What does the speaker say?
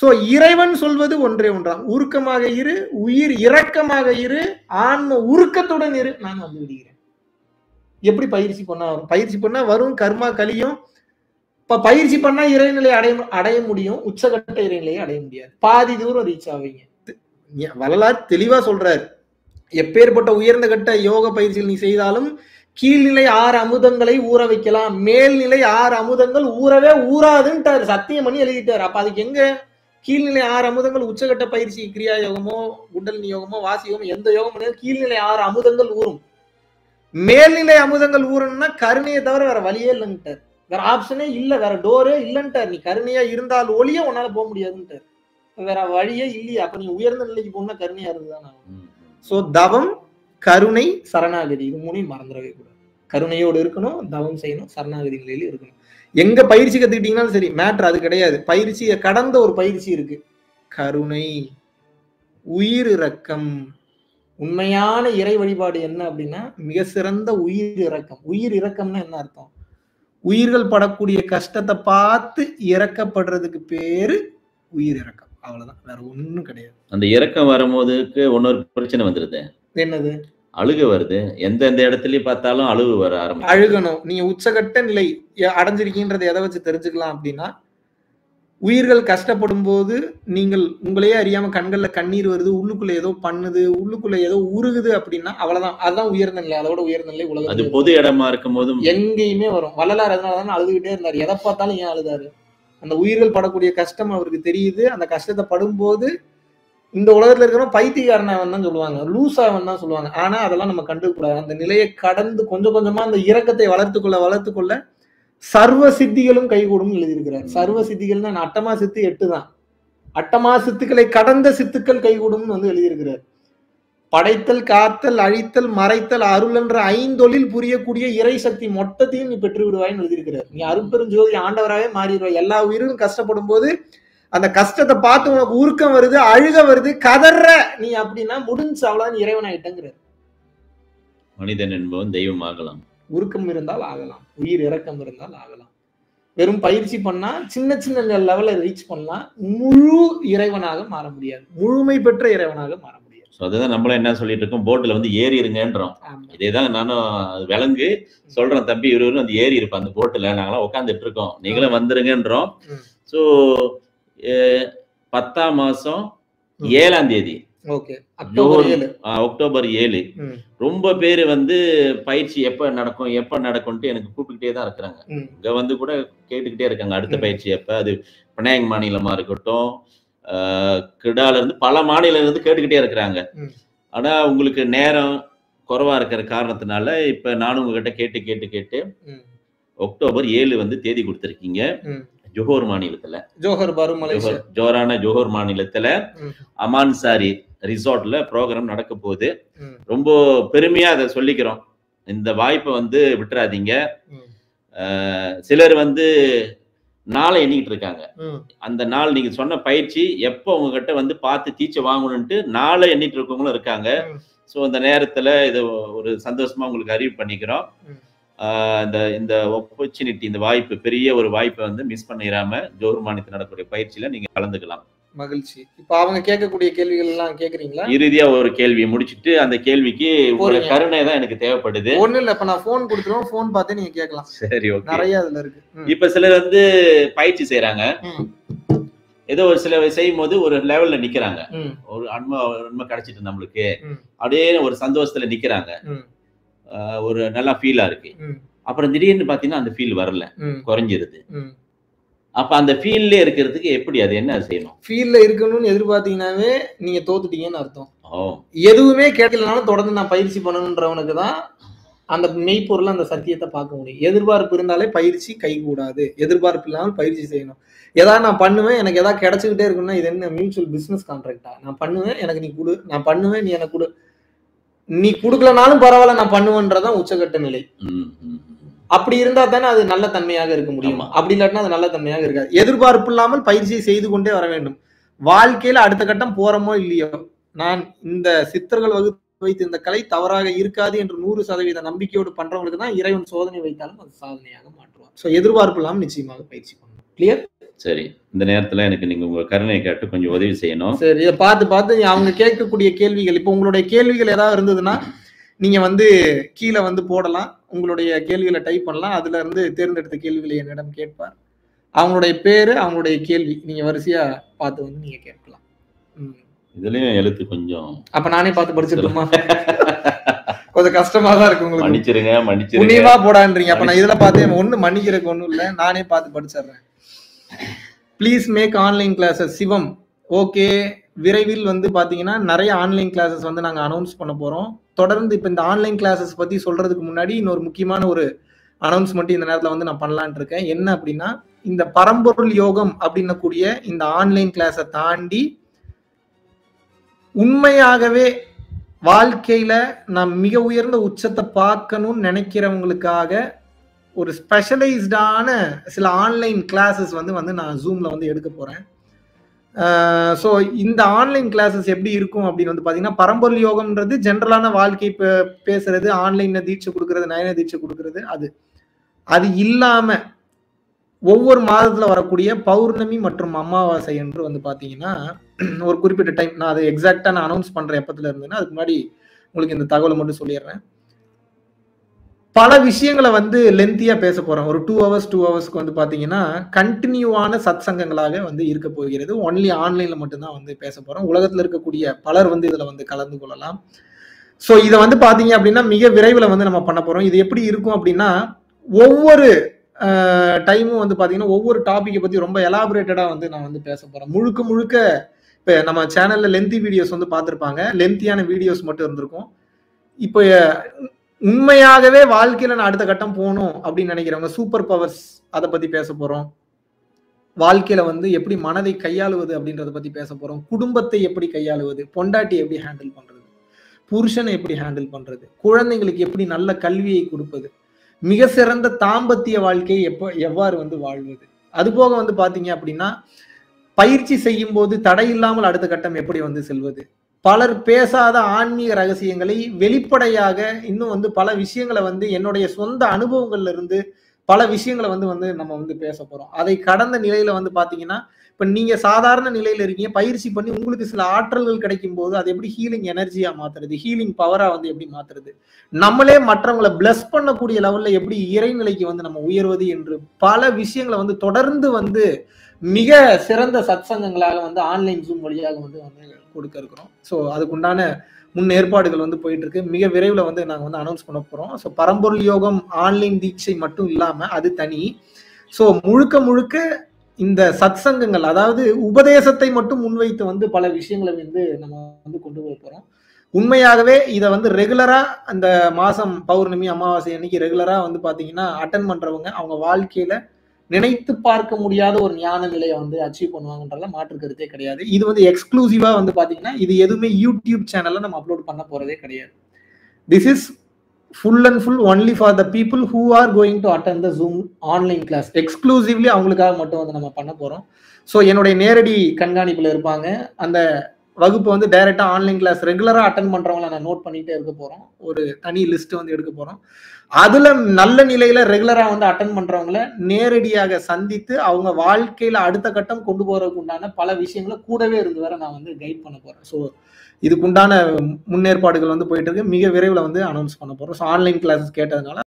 So இறைவன் சொல்வது ஒன்றே ஒன்றாம் உருக்கமாக இரு உயிர் இரக்கமாக இரு ஆன்ம உருக்கத்துடன் இரு நான் வந்து விடுகிறேன் எப்படி பயிற்சி பண்ணா வரும் பயிற்சி பண்ணா வரும் கர்மா கலியும் இப்ப பயிற்சி பண்ணா இறைநிலை அடைய அடைய முடியும் உச்சகட்ட இறைநிலையை அடைய முடியாது பாதி தூரம் ரீச் ஆவீங்க தி- வள்ளலார் தெளிவா சொல்றாரு எப்பேற்பட்ட உயர்ந்த கட்ட யோக பயிற்சிகள் நீ செய்தாலும் கீழ்நிலை ஆறு அமுதங்களை ஊற வைக்கலாம் மேல்நிலை ஆறு அமுதங்கள் ஊறவே ஊறாதுன்ட்டாரு சத்தியம் பண்ணி எழுதிட்டாரு அப்ப அதுக்கு எங்க கீழ்நிலை ஆறு அமுதங்கள் உச்சகட்ட பயிற்சி கிரியா யோகமோ குண்டலினி யோகமோ வாசி யோகம் எந்த யோகம் பண்ணாலும் கீழ்நிலை ஆறு அமுதங்கள் ஊறும் மேல்நிலை அமுதங்கள் ஊறணும்னா கருணையை தவிர வேற வழியே இல்லைன்ட்டார் வேற ஆப்ஷனே இல்ல வேற டோரே இல்லைன்ட்டார் நீ கருணையா இருந்தால் ஒளிய உன்னால போக முடியாதுன்ட்டார் வேற வழியே இல்லையா அப்ப நீ உயர்ந்த நிலைக்கு போகணும்னா கருணையா இருந்துதான் ஆகணும். ம், ம். சோ தவம் கருணை சரணாகதி இது மூணையும் மறந்துடவே கூடாது கருணையோடு இருக்கணும் தவம் செய்யணும் சரணாகதி நிலையில இருக்கணும் எங்க பயிற்சி கத்துக்கிட்டீங்கன்னாலும் சரி மேட்ரு அது கிடையாது பயிற்சியை கடந்த ஒரு பயிற்சி இருக்கு கருணை உயிர் இரக்கம் உண்மையான இறை வழிபாடு என்ன அப்படின்னா மிக சிறந்த உயிர் இரக்கம் உயிர் இரக்கம்னா என்ன அர்த்தம் உயிர்கள் படக்கூடிய கஷ்டத்தை பார்த்து இறக்கப்படுறதுக்கு பேரு உயிர் இரக்கம் அவ்வளவுதான் வேற ஒண்ணும் கிடையாது அந்த இறக்கம் வரும்போதுக்கு இன்னொரு பிரச்சனை வந்துருது என்னது அழுக வருது எந்த எந்த இடத்துலயும் பார்த்தாலும் அழுகு வர ஆரம்பிச்சு அழுகணும் நீங்க உச்சகட்ட நிலை எ- அடைஞ்சிருக்கீன்றதை எதை வச்சு தெரிஞ்சுக்கலாம் அப்படின்னா உயிர்கள் கஷ்டப்படும் போது நீங்கள் உங்களையே அறியாம கண்கள்ல கண்ணீர் வருது உள்ளுக்குள்ள ஏதோ பண்ணுது உள்ளுக்குள்ள ஏதோ உருகுது அப்படின்னா அவ்வளவுதான் அதுதான் உயர்ந்த நிலை அதோட உயர்ந்த நிலை அது உலகத்துல பொது இடமா இருக்கும் போதும் எங்கேயுமே வரும் வள்ளலார் அதனாலதான் அழுதுகிட்டே இருந்தார் எதை பார்த்தாலும் ஏன் அழுதாரு அந்த உயிர்கள் படக்கூடிய கஷ்டம் அவருக்கு தெரியுது அந்த கஷ்டத்தை படும்போது இந்த உலகத்துல இருக்கிறவன் பைத்தியக்காரன் அவன் தான் சொல்லுவாங்க லூஸ் அவன் தான் சொல்லுவாங்க ஆனா அதெல்லாம் நம்ம கண்டுக்க கூடாது அந்த நிலையை கடந்து கொஞ்சம் கொஞ்சமா அந்த இரக்கத்தை வளர்த்துக்கொள்ள வளர்த்துக்கொள்ள சர்வ சித்திகளும் கைகூடும் எழுதியிருக்கிறார் சர்வ சித்திகள்னா நான் அட்டமா சித்து எட்டு தான் அட்டமா சித்துக்களை கடந்த சித்துக்கள் கைகூடும்னு வந்து எழுதியிருக்கிறார் படைத்தல் காத்தல் அழித்தல் மறைத்தல் அருள் என்ற ஐந்தொழில் புரியக்கூடிய இறை சக்தி மொத்தத்தையும் நீ பெற்று விடுவாய்ன்னு எழுதியிருக்கிறார் நீ அருட்பெரும் ஜோதி ஆண்டவராகவே மாறிடுவாய் எல்லா உயிரும் கஷ்டப்படும் போது அந்த கஷ்டத்தை பார்த்து உனக்கு உருக்கம் வருது அழுக வருது கதற நீ அப்படின்னா முடிஞ்சு அவ்வளவுதான் நீ இறைவன் ஆயிட்டங்கிற மனிதன் என்பவன் தெய்வம் ஆகலாம் உருக்கம் இருந்தால் ஆகலாம் உயிர் இறக்கம் இருந்தால் ஆகலாம் வெறும் பயிற்சி பண்ணா சின்ன சின்ன லெவல்ல ரீச் பண்ணலாம் முழு இறைவனாக மாற முடியாது முழுமை பெற்ற இறைவனாக மாற முடியாது ஸோ அதுதான் நம்மளும் என்ன சொல்லிட்டு இருக்கோம் போட்டில் வந்து ஏறி இருங்கன்றோம் ஆமா. இதேதான் நானும் அது விலங்கு சொல்றேன் தம்பி இவரு வந்து ஏறி இருப்பேன் அந்த போட்டில் நாங்களாம் உட்காந்துட்டு இருக்கோம் நீங்களும் வந்துருங்கன்றோம் ம். ஸோ பத்தாம் மாசம் ம். ஏழாம் தேதி ஓகே அக்டோபர் ஏழு ஆ, அக்டோபர் ஏழு ம், ரொம்ப பேர் வந்து பயிற்சி எப்ப நடக்கும் எப்ப நடக்கும்ட்டு எனக்கு கூப்பிட்டுக்கிட்டே தான் இருக்கிறாங்க ம், இங்க வந்து கூட கேட்டுக்கிட்டே இருக்காங்க அடுத்த ம். பயிற்சி எப்ப அது பினாங் மாநிலமா இருக்கட்டும் ஆஹ், கிடால இருந்து பல மாநிலம் இருந்து கேட்டுக்கிட்டே இருக்கிறாங்க ம். ஆனா உங்களுக்கு நேரம் குறைவா இருக்கிற காரணத்தினால இப்ப நானும் உங்ககிட்ட கேட்டு கேட்டு கேட்டு ம், அக்டோபர் ஏழு வந்து தேதி கொடுத்திருக்கீங்க ம். ஜோஹர் மாநிலத்துல ஜோஹர் பாரு மலேசியா ஜோஹர் ஜோரான ஜோஹர் மாநிலத்துல ம். அமான்சாரி ரிசார்ட்ல ப்ரோக்ராம் நடக்க போகுது ம், ரொம்ப பெருமையா அதை சொல்லிக்கிறோம் இந்த வாய்ப்பை வந்து விட்டுறாதீங்க ம், அஹ் சிலர் வந்து நாளை எண்ணிக்கிட்டு இருக்காங்க ம், அந்த நாள் நீங்க சொன்ன பயிற்சி எப்போ உங்ககிட்ட வந்து பார்த்து டீச்சர் வாங்கணும்ட்டு நாளை எண்ணிட்டு இருக்கவங்களும் இருக்காங்க ம். ஸோ அந்த நேரத்துல இது ஒரு சந்தோஷமா உங்களுக்கு அறிவு பண்ணிக்கிறோம் ம். ஆஹ் இந்த இந்த ஆப்பர்ச்சுனிட்டி இந்த வாய்ப்பு பெரிய ஒரு வாய்ப்பை வந்து மிஸ் பண்ணிடாம ஜோர் மாநிலத்தில் நடக்கக்கூடிய பயிற்சியில நீங்க கலந்துக்கலாம் மகிழ்ச்சி இப்ப அவங்க கேட்கக்கூடிய கேள்விகள் எல்லாம் கேக்குறீங்களா இறுதியா ஒரு கேள்வியை முடிச்சிட்டு அந்த கேள்விக்கு உங்களோட போறீங்க. கருணை தான் எனக்கு தேவைப்படுது ஒண்ணு இல்ல இப்ப நான் போன் கொடுத்துருவோம் போன் பார்த்து நீங்க கேட்கலாம் சரி ஓகே நிறைய அதுல இருக்கு ம், இப்ப சிலர் வந்து பயிற்சி செய்யறாங்க ம், ஏதோ ஒரு சில செய்யும் போது ஒரு லெவல்ல நிக்கிறாங்க ம், ஒரு அன்மை அன்மை கிடைச்சிட்டு நம்மளுக்கு ம். அப்படியே ஒரு சந்தோஷத்துல நிக்கிறாங்க ம், ஆஹ் ஒரு நல்லா ஃபீலா இருக்கு ம், அப்புறம் திடீர்னு பாத்தீங்கன்னா அந்த ஃபீல் வரல ம், குறைஞ்சிருது ம். அப்ப அந்த ஃபீல்ல இருக்கிறதுக்கு எப்படி அது என்ன செய்யணும் ஃபீல்ட்ல இருக்கணும்னு எதிர்பார்த்தீங்கன்னாவே நீங்க தோத்துட்டீங்கன்னு அர்த்தம் ஓ எதுவுமே கேட்கலனாலும் தொடர்ந்து நான் பயிற்சி பண்ணணுன்றவனுக்கு தான் அந்த மெய்ப்பொருள் அந்த சத்தியத்தை பார்க்க முடியும் எதிர்பார்ப்பு இருந்தாலே பயிற்சி கைகூடாது எதிர்பார்ப்பு இல்லாமல் பயிற்சி செய்யணும் ஏதாவது நான் பண்ணுவேன் எனக்கு ஏதாவது கிடைச்சிக்கிட்டே இருக்குன்னா இது என்ன மியூச்சுவல் பிசினஸ் கான்ட்ராக்டா நான் பண்ணுவேன் எனக்கு நீ கொடு நான் பண்ணுவேன் நீ எனக்கு கொடு நீ கொடுக்கலனாலும் பரவாயில்ல நான் பண்ணுவேன்றதான் உச்சகட்ட நிலை ம், ம், ம். அப்படி இருந்தா தானே அது நல்ல தன்மையாக இருக்க முடியும் ஆமா. அப்படி இல்லாட்டினா அது நல்ல தன்மையாக இருக்காது எதிர்பார்ப்பு இல்லாமல் பயிற்சியை செய்து கொண்டே வர வேண்டும் வாழ்க்கையில அடுத்த கட்டம் போறோமோ இல்லையோ நான் இந்த சித்தர்கள் வகுத்து வைத்த இந்த கலை தவறாக இருக்காது என்று நூறு சதவீத நம்பிக்கையோடு பண்றவங்களுக்கு தான் இறைவன் சோதனை வைத்தாலும் அது சாதனையாக மாற்றுவார் சோ எதிர்பார்ப்பு இல்லாமல் நிச்சயமாக பயிற்சி பண்ணணும் கிளியர் சரி இந்த நேரத்துல எனக்கு நீங்க உங்க கருணையை கேட்டு கொஞ்சம் உதவி செய்யணும் சரி இதை பார்த்து பார்த்து அவங்க கேட்கக்கூடிய கேள்விகள் இப்போ உங்களுடைய கேள்விகள் ஏதாவது இருந்ததுன்னா நீங்க வந்து கீழே வந்து போடலாம் உங்களுடைய கேள்விகளை டைப் பண்ணலாம் அதுல இருந்து தேர்ந்தெடுத்த கேள்விகளை என்னிடம் கேட்பார் அவங்களுடைய பேரு அவங்களுடைய கேள்வி நீங்க வரிசையா பார்த்து வந்து நீங்க கேட்கலாம் ம். இதுலயும் எழுத்து கொஞ்சம் அப்ப நானே பார்த்து படிச்சிருக்கோமா கொஞ்சம் கஷ்டமா தான் இருக்கு உங்களுக்கு மன்னிச்சிருங்க மன்னிச்சிருங்க புண்ணியமா போடான்றீங்க அப்ப நான் இதுல பார்த்தேன் ஒண்ணு மன்னிக்கிறதுக்கு ஒண்ணும் இல்ல நானே பார்த்து படிச்சிடுறேன் please make online classes Sivam okay விரைவில் வந்து பாத்தீங்கன்னா நிறைய ஆன்லைன் கிளாஸஸ் வந்து நாங்க அனௌன்ஸ் பண்ண போறோம் தொடர்ந்து இப்ப இந்த ஆன்லைன் கிளாஸஸ் பத்தி சொல்றதுக்கு முன்னாடி இன்னொரு முக்கியமான ஒரு அனௌன்ஸ்மெண்ட் இந்த நேரத்துல வந்து நான் பண்ணலாம்னு இருக்கேன் என்ன அப்படின்னா இந்த பரம்பொருள் யோகம் அப்படின்னக்கூடிய இந்த ஆன்லைன் கிளாஸை தாண்டி உண்மையாகவே வாழ்க்கையில நான் மிக உயர்ந்த உச்சத்தை பார்க்கணும்னு நினைக்கிறவங்களுக்காக ஒரு ஸ்பெஷலைஸ்டான சில ஆன்லைன் கிளாஸஸ் வந்து வந்து நான் ஜூம்ல வந்து எடுக்க போறேன் ஸோ இந்த ஆன்லைன் கிளாஸஸ் எப்படி இருக்கும் அப்படின்னு வந்து பார்த்தீங்கன்னா பரம்பொருள் யோகம்ன்றது ஜென்ரலான வாழ்க்கை பே- பேசுறது ஆன்லைன்ல தீட்சை கொடுக்கறது நயன தீட்சை கொடுக்கறது அது அது இல்லாம ஒவ்வொரு மாதத்துல வரக்கூடிய பௌர்ணமி மற்றும் அமாவாசை என்று வந்து பாத்தீங்கன்னா ஒரு குறிப்பிட்ட டைம் நான் அதை எக்ஸாக்டா நான் அனௌன்ஸ் பண்றேன் எப்பத்துல இருந்துன்னா அதுக்கு முன்னாடி உங்களுக்கு இந்த தகவலை மட்டும் சொல்லிடுறேன் பல விஷயங்களை வந்து லென்த்தியா பேச போறோம் ஒரு டூ ஹவர்ஸ் டூ ஹவர்ஸ்க்கு வந்து பாத்தீங்கன்னா கண்டினியூவான சத் சங்கங்களாக வந்து இருக்க போகிறது ஒன்லி ஆன்லைன்ல மட்டும்தான் வந்து பேச போறோம் உலகத்துல இருக்கக்கூடிய பலர் வந்து இதுல வந்து கலந்து கொள்ளலாம் ஸோ இதை வந்து பாத்தீங்க அப்படின்னா மிக விரைவில் வந்து நம்ம பண்ண போறோம் இது எப்படி இருக்கும் அப்படின்னா ஒவ்வொரு டைமும் வந்து பாத்தீங்கன்னா ஒவ்வொரு டாபிக்கை பத்தி ரொம்ப எலாபரேட்டடா வந்து நான் வந்து பேச போறேன் முழுக்க முழுக்க இப்போ நம்ம சேனல்ல லென்த்தி வீடியோஸ் வந்து பார்த்துருப்பாங்க லென்த்தியான வீடியோஸ் மட்டும் இருந்திருக்கும் இப்போ உண்மையாகவே வாழ்க்கையில நான் அடுத்த கட்டம் போகணும் அப்படின்னு நினைக்கிறவங்க சூப்பர் பவர்ஸ் அதை பத்தி பேச போறோம் வாழ்க்கையில வந்து எப்படி மனதை கையாளுவது அப்படின்றத பத்தி பேச போறோம் குடும்பத்தை எப்படி கையாளுவது பொண்டாட்டி எப்படி ஹேண்டில் பண்றது புருஷனை எப்படி ஹேண்டில் பண்றது குழந்தைங்களுக்கு எப்படி நல்ல கல்வியை கொடுப்பது மிக சிறந்த தாம்பத்திய வாழ்க்கையை எப்போ எவ்வாறு வந்து வாழ்வது அது போக வந்து பாத்தீங்க அப்படின்னா பயிற்சி செய்யும் போது தடை இல்லாமல் அடுத்த கட்டம் எப்படி வந்து செல்வது பலர் பேசாத ஆன்மீக ரகசியங்களை வெளிப்படையாக இன்னும் வந்து பல விஷயங்களை வந்து என்னுடைய சொந்த அனுபவங்கள்ல இருந்து பல விஷயங்களை வந்து வந்து நம்ம வந்து பேச போறோம் அதை கடந்த நிலையில வந்து பாத்தீங்கன்னா இப்ப நீங்க சாதாரண நிலையில இருக்கீங்க பயிற்சி பண்ணி உங்களுக்கு சில ஆற்றல்கள் கிடைக்கும் போது அது எப்படி ஹீலிங் எனர்ஜியா மாத்துறது ஹீலிங் பவரா வந்து எப்படி மாத்துறது நம்மளே மற்றவங்களை பிளஸ் பண்ணக்கூடிய லெவல்ல எப்படி இறைநிலைக்கு வந்து நம்ம உயர்வது என்று பல விஷயங்களை வந்து தொடர்ந்து வந்து மிக சிறந்த சத்சங்கங்களாக வந்து ஆன்லைன் ஜூம் வழியாக வந்து வந்து கொடுக்க இருக்கிறோம் ஸோ அதுக்குண்டான முன் ஏற்பாடுகள் வந்து போயிட்டு இருக்கு மிக விரைவில் வந்து நாங்கள் வந்து அனௌன்ஸ் பண்ண போறோம் ஸோ பரம்பொருள் யோகம் ஆன்லைன் தீட்சை மட்டும் இல்லாம அது தனி ஸோ முழுக்க முழுக்க இந்த சத்சங்கங்கள் அதாவது உபதேசத்தை மட்டும் முன்வைத்து வந்து பல விஷயங்களை வந்து நம்ம வந்து கொண்டு போக போறோம் உண்மையாகவே இதை வந்து ரெகுலரா அந்த மாசம் பௌர்ணமி அமாவாசை அன்னைக்கு ரெகுலரா வந்து பாத்தீங்கன்னா அட்டன் பண்றவங்க அவங்க வாழ்க்கையில நினைத்து பார்க்க முடியாத ஒரு ஞான நிலையை வந்து அச்சீவ் பண்ணுவாங்கன்றதுல மாற்று கருத்தே கிடையாது இது வந்து எக்ஸ்க்ளூசிவா வந்து பாத்தீங்கன்னா இது எதுவுமே யூடியூப் சேனல்ல நம்ம அப்லோட் பண்ண போறதே கிடையாது this is full and full only for the people who are going to attend the Zoom online class exclusively அவங்களுக்காக மட்டும் வந்து நம்ம பண்ண போறோம் ஸோ என்னுடைய நேரடி கண்காணிப்புல இருப்பாங்க அந்த வகுப்பு வந்து டைரக்டா ஆன்லைன் கிளாஸ் ரெகுலரா அட்டன் பண்றவங்கள நான் நோட் பண்ணிட்டே இருக்க போறோம் ஒரு தனி லிஸ்ட் வந்து எடுக்க போறோம் அதுல நல்ல நிலையில ரெகுலரா வந்து அட்டன் பண்றவங்கள நேரடியாக சந்தித்து அவங்க வாழ்க்கையில அடுத்த கட்டம் கொண்டு போறதுக்கு உண்டான பல விஷயங்களை கூடவே இருந்து வர நான் வந்து கைட் பண்ண போறேன் ஸோ இதுக்குண்டான முன்னேற்பாடுகள் வந்து போயிட்டு இருக்கு மிக விரைவில் வந்து அனௌன்ஸ் பண்ண போறோம் ஸோ ஆன்லைன் கிளாஸஸ் கேட்டதுனால